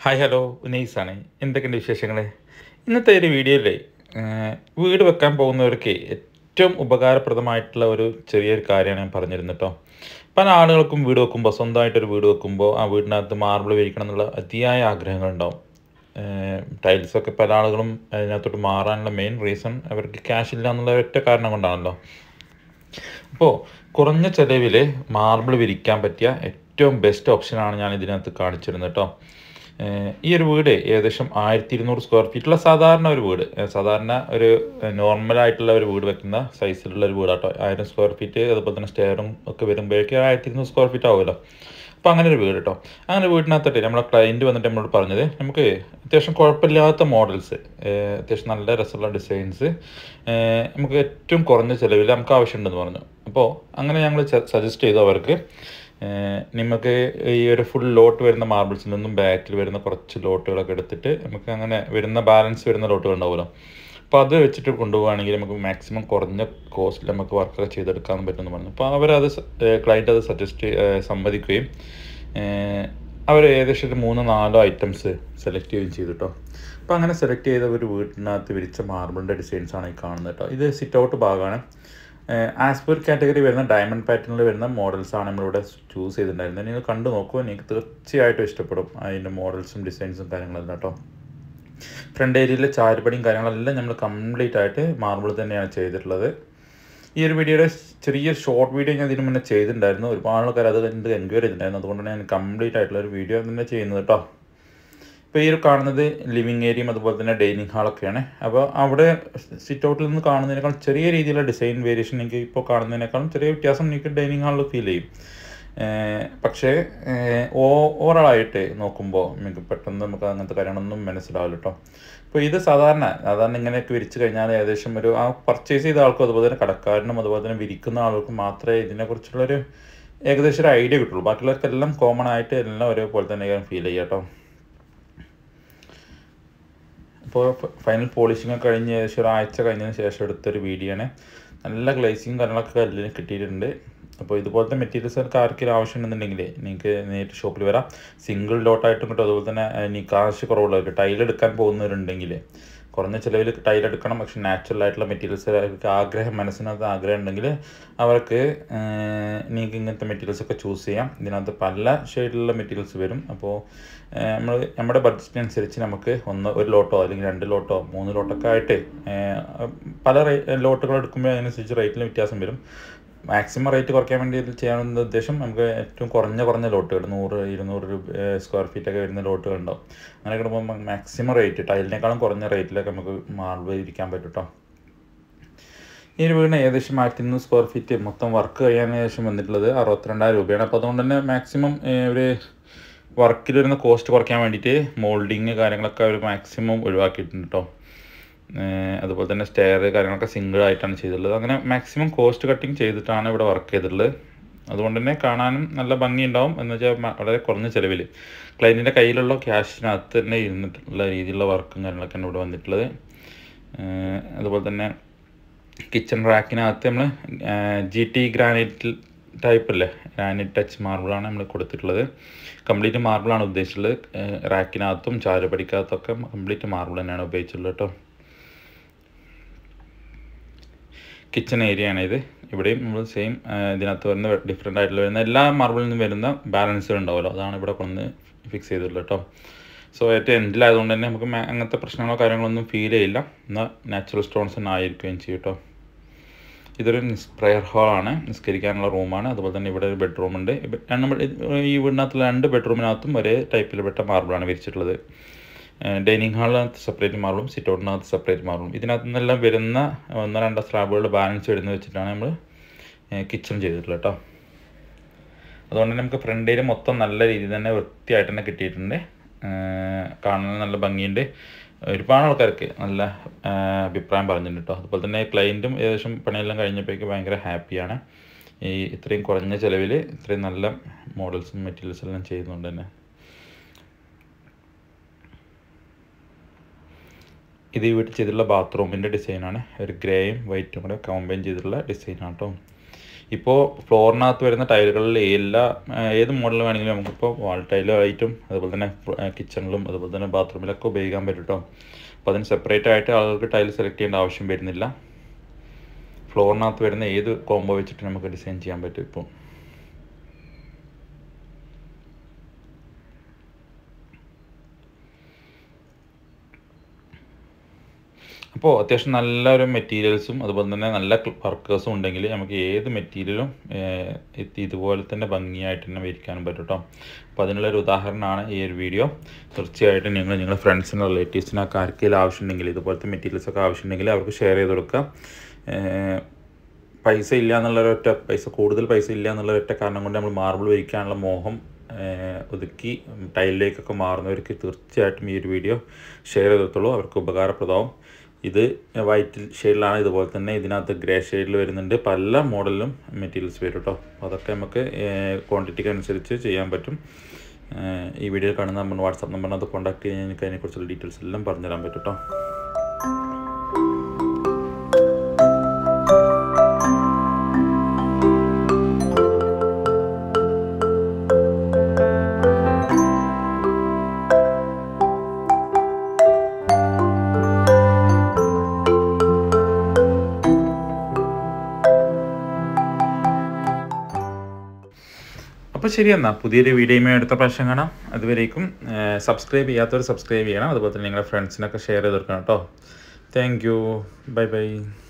hi hello ഉനൈസാണ് എന്തൊക്കെയുണ്ട് വിശേഷങ്ങൾ ഇന്നത്തെ ഒരു വീഡിയോയിൽ വീട് വെക്കാൻ പോകുന്നവർക്ക് ഏറ്റവും ഉപകാരപ്രദമായിട്ടുള്ള ഒരു ചെറിയൊരു കാര്യമാണ് ഞാൻ പറഞ്ഞിരുന്നത് കേട്ടോ പല ആളുകൾക്കും വീട് വെക്കുമ്പോൾ സ്വന്തമായിട്ടൊരു വീട് വെക്കുമ്പോൾ ആ വീടിനകത്ത് മാർബിൾ വിരിക്കണം എന്നുള്ള അതിയായ ആഗ്രഹങ്ങളുണ്ടാവും ടൈൽസൊക്കെ പല ആളുകളും അതിനകത്തോട്ട് മാറാനുള്ള മെയിൻ റീസൺ അവർക്ക് ക്യാഷ് ഇല്ല എന്നുള്ള ഒറ്റ കാരണം കൊണ്ടാണല്ലോ അപ്പോൾ കുറഞ്ഞ ചിലവിൽ മാർബിൾ വിരിക്കാൻ പറ്റിയ ഏറ്റവും ബെസ്റ്റ് ഓപ്ഷനാണ് ഞാൻ ഇതിനകത്ത് കാണിച്ചിരുന്നത് കേട്ടോ ഏഹ് ഈ ഒരു വീട് ഏകദേശം ആയിരത്തി ഇരുന്നൂറ് സ്ക്വയർ ഫീറ്റുള്ള സാധാരണ ഒരു വീട് ഏഹ് സാധാരണ ഒരു നോർമൽ ആയിട്ടുള്ള ഒരു വീട് വെക്കുന്ന സൈസിലുള്ള ഒരു വീടാട്ടോ ആയിരം സ്ക്വയർ ഫീറ്റ് അതുപോലെ തന്നെ സ്റ്റെയറും ഒക്കെ വരുമ്പോഴേക്കും ആയിരത്തി ഇരുന്നൂറ് സ്ക്വയർ ഫീറ്റ് ആവുമല്ലോ അപ്പോൾ അങ്ങനെ ഒരു വീട് കേട്ടോ അങ്ങനെ വീടിനകത്തിട്ട് നമ്മളെ ക്ലയൻറ്റ് വന്നിട്ട് നമ്മളോട് പറഞ്ഞത് നമുക്ക് അത്യാവശ്യം കുഴപ്പമില്ലാത്ത മോഡൽസ് അത്യാവശ്യം നല്ല രസമുള്ള ഡിസൈൻസ് നമുക്ക് ഏറ്റവും കുറഞ്ഞ ചിലവിൽ നമുക്ക് ആവശ്യമുണ്ടെന്ന് പറഞ്ഞു അപ്പോൾ അങ്ങനെ ഞങ്ങൾ സജസ്റ്റ് ചെയ്തു അവർക്ക് ഏഹ് നിങ്ങൾക്ക് ഈ ഒരു ഫുൾ ലോട്ട് വരുന്ന മാർബിൾസിൽ നിന്നും ബാക്കിൽ വരുന്ന കുറച്ച് ലോട്ടുകളൊക്കെ എടുത്തിട്ട് നമുക്ക് അങ്ങനെ വരുന്ന ബാലൻസ് വരുന്ന ലോട്ടുകൾ ഉണ്ടാവുമല്ലോ അപ്പോൾ അത് വെച്ചിട്ട് കൊണ്ടുപോവുകയാണെങ്കിൽ നമുക്ക് മാക്സിമം കുറഞ്ഞ കോസ്റ്റിൽ നമുക്ക് വർക്കൊക്കെ ചെയ്തെടുക്കാൻ പറ്റുമെന്ന് പറഞ്ഞു അപ്പോൾ അവരത് ക്ലയൻറ്റ് അത് സജസ്റ്റ് സമ്മതിക്കുകയും അവർ ഏകദേശം ഒരു മൂന്ന് നാലോ ഐറ്റംസ് സെലക്ട് ചെയ്യുകയും ചെയ്തു കേട്ടോ അപ്പോൾ അങ്ങനെ സെലക്ട് ചെയ്ത ഒരു വീട്ടിനകത്ത് വിരിച്ച മാർബിളിൻ്റെ ഡിസൈൻസാണ് ഈ കാണുന്നത് കേട്ടോ ഇത് സിറ്റ് ഔട്ട് ഭാഗമാണ് ആസ് പെർ കാറ്റഗറി വരുന്ന ഡയമണ്ട് പാറ്റേണിൽ വരുന്ന മോഡൽസാണ് നമ്മളിവിടെ ചൂസ് ചെയ്തിട്ടുണ്ടായിരുന്നത് നിങ്ങൾ കണ്ടു നോക്കുമ്പോൾ നിങ്ങൾക്ക് തീർച്ചയായിട്ടും ഇഷ്ടപ്പെടും അതിൻ്റെ മോഡൽസും ഡിസൈൻസും കാര്യങ്ങളെല്ലാം കേട്ടോ ഫ്രണ്ട് ഏരിയയിലെ ചാരുപടിയും കാര്യങ്ങളെല്ലാം നമ്മൾ കംപ്ലീറ്റ് ആയിട്ട് മാർബിൾ തന്നെയാണ് ചെയ്തിട്ടുള്ളത് ഈ ഒരു വീഡിയോയുടെ ചെറിയൊരു ഷോർട്ട് വീഡിയോ ഞാൻ ഇതിന് മുന്നേ ചെയ്തിട്ടുണ്ടായിരുന്നു ഒരുപാട് ആൾക്കാർ അത് കണ്ട് എൻക്വയറി ചെയ്തിട്ടുണ്ടായിരുന്നു അതുകൊണ്ടാണ് ഞാൻ കംപ്ലീറ്റ് ആയിട്ടുള്ള ഒരു വീഡിയോ തന്നെ ചെയ്യുന്നത് കേട്ടോ ഇപ്പോൾ ഈ ഒരു കാണുന്നത് ലിവിങ് ഏരിയയും അതുപോലെ തന്നെ ഡൈനിങ് ഹാളൊക്കെയാണ് അപ്പോൾ അവിടെ സിറ്റ് ഔട്ടിൽ നിന്ന് കാണുന്നതിനേക്കാൾ ചെറിയ രീതിയിലുള്ള ഡിസൈൻ വേരിയേഷൻ എനിക്ക് ഇപ്പോൾ കാണുന്നതിനേക്കാളും ചെറിയ വ്യത്യാസം എനിക്ക് ഡൈനിങ് ഹാളിൽ ഫീൽ ചെയ്യും പക്ഷേ ഓവറായിട്ട് നോക്കുമ്പോൾ നമുക്ക് പെട്ടെന്ന് നമുക്ക് അങ്ങനത്തെ കാര്യങ്ങളൊന്നും മനസ്സിലാവില്ല കേട്ടോ അപ്പോൾ ഇത് സാധാരണ സാധാരണ ഇങ്ങനെയൊക്കെ വിരിച്ചു കഴിഞ്ഞാൽ ഏകദേശം ഒരു ആ പർച്ചേസ് ചെയ്ത ആൾക്കും അതുപോലെ തന്നെ കടക്കാരനും അതുപോലെ തന്നെ വിരിക്കുന്ന ആൾക്കും മാത്രമേ ഇതിനെക്കുറിച്ചുള്ളൊരു ഏകദേശം ഒരു ഐഡിയ കിട്ടുള്ളൂ ബാക്കിയുള്ളവർക്കെല്ലാം കോമൺ ആയിട്ട് എല്ലാം ഒരേപോലെ തന്നെ ഫീൽ ചെയ്യാം കേട്ടോ ഇപ്പോൾ ഫൈനൽ പോളിഷിംഗ് ഒക്കെ കഴിഞ്ഞ് ഏകദേശം ഒരാഴ്ച കഴിഞ്ഞതിന് ശേഷം എടുത്തൊരു വീഡിയോ ആണ് നല്ല ഗ്ലേസിങ് കാര്യങ്ങളൊക്കെ കല്ലിന് കിട്ടിയിട്ടുണ്ട് അപ്പോൾ ഇതുപോലത്തെ മെറ്റീരിയൽസ് ഒക്കെ ആർക്കെങ്കിലും ആവശ്യമുണ്ടെന്നുണ്ടെങ്കിൽ നിങ്ങൾക്ക് നേരിട്ട് ഷോപ്പിൽ വരാം സിംഗിൾ ലോട്ടായിട്ടും കിട്ടും അതുപോലെ തന്നെ ഇനി കാശ് കുറവുള്ളവർക്ക് ടൈൽ എടുക്കാൻ പോകുന്നവരുണ്ടെങ്കിൽ കുറഞ്ഞ ചിലവിൽ ടൈൽ എടുക്കണം പക്ഷെ നാച്ചുറൽ ആയിട്ടുള്ള മെറ്റീരിയൽസ് അവർക്ക് ആഗ്രഹം മനസ്സിനകത്ത് ആഗ്രഹം ഉണ്ടെങ്കിൽ അവർക്ക് നിങ്ങൾക്ക് ഇങ്ങനത്തെ മെറ്റീരിയൽസ് ഒക്കെ ചൂസ് ചെയ്യാം ഇതിനകത്ത് പല ഷെയ്ഡിലുള്ള മെറ്റീരിയൽസ് വരും അപ്പോൾ നമ്മൾ നമ്മുടെ ബഡ്ജറ്റിനനുസരിച്ച് നമുക്ക് ഒന്ന് ഒരു ലോട്ടോ അല്ലെങ്കിൽ രണ്ട് ലോട്ടോ മൂന്ന് ലോട്ടൊക്കെ ആയിട്ട് പല റേ ലോട്ടുകൾ എടുക്കുമ്പോൾ അതിനനുസരിച്ച് റേറ്റിൽ വ്യത്യാസം വരും മാക്സിമം റേറ്റ് കുറയ്ക്കാൻ വേണ്ടി ചെയ്യാനുള്ള ഉദ്ദേശം നമുക്ക് ഏറ്റവും കുറഞ്ഞ കുറഞ്ഞ ലോട്ടുകൾ നൂറ് ഇരുന്നൂറ് രൂപ സ്ക്വയർ ഫീറ്റ് ഒക്കെ വരുന്ന ലോട്ടുകൾ ഉണ്ടാവും അങ്ങനെ കിട്ടുമ്പോൾ മാക്സിമം റേറ്റ് ടൈലിനേക്കാളും കുറഞ്ഞ റേറ്റിലൊക്കെ നമുക്ക് മാർബിൾ ഇരിക്കാൻ പറ്റും കേട്ടോ ഈ ഒരു വീടിന് ഏകദേശം ആയിരത്തി ഇരുന്നൂറ് സ്ക്വയർ ഫീറ്റ് മൊത്തം വർക്ക് കഴിയാൻ ശേഷം വന്നിട്ടുള്ളത് അറുപത്തിരണ്ടായിരം രൂപയാണ് അപ്പോൾ അതുകൊണ്ട് തന്നെ മാക്സിമം ഒരു വർക്കിൽ വരുന്ന കോസ്റ്റ് കുറയ്ക്കാൻ വേണ്ടിയിട്ട് മോൾഡിങ് കാര്യങ്ങളൊക്കെ അവർ മാക്സിമം ഒഴിവാക്കിയിട്ടുണ്ട് കേട്ടോ അതുപോലെ തന്നെ സ്റ്റെയർ കാര്യങ്ങളൊക്കെ സിംഗിൾ ആയിട്ടാണ് ചെയ്തിട്ടുള്ളത് അങ്ങനെ മാക്സിമം കോസ്റ്റ് കട്ടിങ് ചെയ്തിട്ടാണ് ഇവിടെ വർക്ക് ചെയ്തിട്ടുള്ളത് അതുകൊണ്ട് തന്നെ കാണാനും നല്ല ഭംഗിയുണ്ടാവും എന്ന് വെച്ചാൽ വളരെ കുറഞ്ഞ ചിലവിൽ ക്ലയൻറ്റിൻ്റെ കയ്യിലുള്ള ക്യാഷിനകത്ത് തന്നെ ഇരുന്നിട്ടുള്ള രീതിയിലുള്ള വർക്കും കാര്യങ്ങളൊക്കെയാണ് ഇവിടെ വന്നിട്ടുള്ളത് അതുപോലെ തന്നെ കിച്ചൺ റാക്കിനകത്ത് നമ്മൾ ജി ടി ഗ്രാനൈറ്റ് ടൈപ്പ് അല്ലേ ഗ്രാനൈറ്റ് ടച്ച് മാർബിളാണ് നമ്മൾ കൊടുത്തിട്ടുള്ളത് കംപ്ലീറ്റ് മാർബിളാണ് ഉദ്ദേശിച്ചിട്ടുള്ളത് റാക്കിനകത്തും ചാരുപടിക്കകത്തൊക്കെ കംപ്ലീറ്റ് മാർബിൾ തന്നെയാണ് ഉപയോഗിച്ചിട്ടുള്ളത് കേട്ടോ കിച്ചൺ ഏരിയ ആണ് ഇത് ഇവിടെയും നമ്മൾ സെയിം ഇതിനകത്ത് വരുന്ന ഡിഫറെൻ്റ് ആയിട്ടുള്ള വരുന്ന എല്ലാ മാർബിളിൽ നിന്നും വരുന്ന ബാലൻസുകൾ ഉണ്ടാവുമല്ലോ അതാണ് ഇവിടെ കൊണ്ടുവന്ന് ഫിക്സ് ചെയ്തിട്ടുള്ളത് കേട്ടോ സോ ഏറ്റവും എൻഡിലായതുകൊണ്ട് തന്നെ നമുക്ക് അങ്ങനത്തെ പ്രശ്നങ്ങളോ കാര്യങ്ങളൊന്നും ഫീൽ ചെയ്യില്ല എന്നാൽ നാച്ചുറൽ സ്റ്റോൺസ് തന്നെ ആയിരിക്കുകയും ചെയ്യും കേട്ടോ ഇതൊരു പ്രയർ ഹാളാണ് നിസ്കരിക്കാനുള്ള റൂമാണ് അതുപോലെ തന്നെ ഇവിടെ ഒരു ബെഡ്റൂം ഉണ്ട് രണ്ട് ഈ വീടിനകത്തുള്ള രണ്ട് ബെഡ്റൂമിനകത്തും ഒരേ ടൈപ്പിൽപ്പെട്ട മാർബിളാണ് വിരിച്ചിട്ടുള്ളത് ഡൈനിങ് ഹാളിനകത്ത് സെപ്പറേറ്റ് മാർബിളും സിറ്റ് ഔട്ടിനകത്ത് സെപ്പറേറ്റ് മാർബിളും ഇതിനകത്ത് നിന്നെല്ലാം വരുന്ന ഒന്നോ രണ്ടോ സ്ലാബുകളുടെ ബാലൻസ് വരുന്ന വെച്ചിട്ടാണ് നമ്മൾ കിച്ചൺ ചെയ്തിട്ടുള്ളത് കേട്ടോ അതുകൊണ്ട് തന്നെ നമുക്ക് ഫ്രണ്ട് ഏരിയ മൊത്തം നല്ല രീതിയിൽ തന്നെ വൃത്തിയായിട്ട് തന്നെ കിട്ടിയിട്ടുണ്ട് കാണാൻ നല്ല ഭംഗിയുണ്ട് ഒരുപാട് ആൾക്കാർക്ക് നല്ല അഭിപ്രായം പറഞ്ഞിട്ടുണ്ട് കേട്ടോ അതുപോലെ തന്നെ ക്ലയൻറ്റും ഏകദേശം പണിയെല്ലാം കഴിഞ്ഞപ്പോഴേക്ക് ഭയങ്കര ഹാപ്പിയാണ് ഈ ഇത്രയും കുറഞ്ഞ ചിലവിൽ ഇത്രയും നല്ല മോഡൽസും മെറ്റീരിയൽസും എല്ലാം ചെയ്യുന്നുണ്ട് തന്നെ ഇത് ഈ വീട്ടിൽ ചെയ്തിട്ടുള്ള ബാത്റൂമിൻ്റെ ഡിസൈനാണ് ഒരു ഗ്രേയും വൈറ്റും കൂടെ കമ്പൈൻ ചെയ്തിട്ടുള്ള ഡിസൈനാണ് കേട്ടോ ഇപ്പോൾ ഫ്ലോറിനകത്ത് വരുന്ന ടൈലുകളിൽ എല്ലാ ആ, ഏത് മോഡൽ വേണമെങ്കിലും നമുക്കിപ്പോൾ വാൾ ടൈലായിട്ടും അതുപോലെ തന്നെ കിച്ചണിലും അതുപോലെ തന്നെ ബാത്റൂമിലൊക്കെ ഉപയോഗിക്കാൻ പറ്റും കേട്ടോ അപ്പോൾ അതിന് സെപ്പറേറ്റ് ആയിട്ട് ആളുകൾക്ക് ടൈൽ സെലക്ട് ചെയ്യേണ്ട ആവശ്യം വരുന്നില്ല ഫ്ലോറിനകത്ത് വരുന്ന ഏത് കോംബോ വെച്ചിട്ട് നമുക്ക് ഡിസൈൻ ചെയ്യാൻ പറ്റും ഇപ്പോൾ അപ്പോൾ അത്യാവശ്യം നല്ലൊരു മെറ്റീരിയൽസും അതുപോലെ തന്നെ നല്ല വർക്കേഴ്സും ഉണ്ടെങ്കിൽ നമുക്ക് ഏത് മെറ്റീരിയലും ഇതുപോലെ തന്നെ ഭംഗിയായിട്ട് തന്നെ വിരിക്കാനും പറ്റും കേട്ടോ അപ്പോൾ അതിനുള്ളൊരു ഉദാഹരണമാണ് ഈ ഒരു വീഡിയോ തീർച്ചയായിട്ടും നിങ്ങൾ നിങ്ങളുടെ ഫ്രണ്ട്സിനോ റിലേറ്റീവ്സിനൊക്കെ ആർക്കെങ്കിലും ആവശ്യമുണ്ടെങ്കിൽ ഇതുപോലത്തെ മെറ്റീരിയൽസ് ഒക്കെ ആവശ്യമുണ്ടെങ്കിൽ അവർക്ക് ഷെയർ ചെയ്ത് കൊടുക്കുക ഏഹ് പൈസ ഇല്ല എന്നുള്ളൊരൊറ്റ പൈസ കൂടുതൽ പൈസ ഇല്ല എന്നുള്ള ഒറ്റ കാരണം കൊണ്ട് നമ്മൾ മാർബിൾ വിരിക്കാനുള്ള മോഹം ഏഹ് ഒതുക്കി ടൈലിലേക്കൊക്കെ മാറുന്നവർക്ക് തീർച്ചയായിട്ടും ഈ ഒരു വീഡിയോ ഷെയർ ചെയ്തിട്ടുള്ളൂ അവർക്ക് ഉപകാരപ്രദമാവും ഇത് വൈറ്റ് ഷെയ്ഡിലാണ് ഇതുപോലെ തന്നെ ഇതിനകത്ത് ഗ്രേ ഷെയ്ഡിൽ വരുന്നുണ്ട് പല മോഡലിലും മെറ്റീരിയൽസ് വരും കേട്ടോ അപ്പോൾ അതൊക്കെ നമുക്ക് ക്വാണ്ടിറ്റിക്ക് അനുസരിച്ച് ചെയ്യാൻ പറ്റും ഏഹ് ഈ വീഡിയോയിൽ കാണുന്ന നമ്മുടെ വാട്സാപ്പ് നമ്പറിനകത്ത് കോൺടാക്ട് ചെയ്യാൻ എനിക്ക് അതിനെക്കുറിച്ചുള്ള ഡീറ്റെയിൽസ് എല്ലാം പറഞ്ഞുതരാൻ പറ്റും കേട്ടോ അപ്പോൾ ശരി എന്നാൽ പുതിയൊരു വീഡിയോയുമായി അടുത്ത പ്രാവശ്യം കാണാം അതുവരേക്കും സബ്സ്ക്രൈബ് ചെയ്യാത്തവർ സബ്സ്ക്രൈബ് ചെയ്യണം അതുപോലെ തന്നെ നിങ്ങളുടെ ഫ്രണ്ട്സിനൊക്കെ ഷെയർ ചെയ്ത് കൊടുക്കണം കേട്ടോ താങ്ക് യു ബൈ ബൈ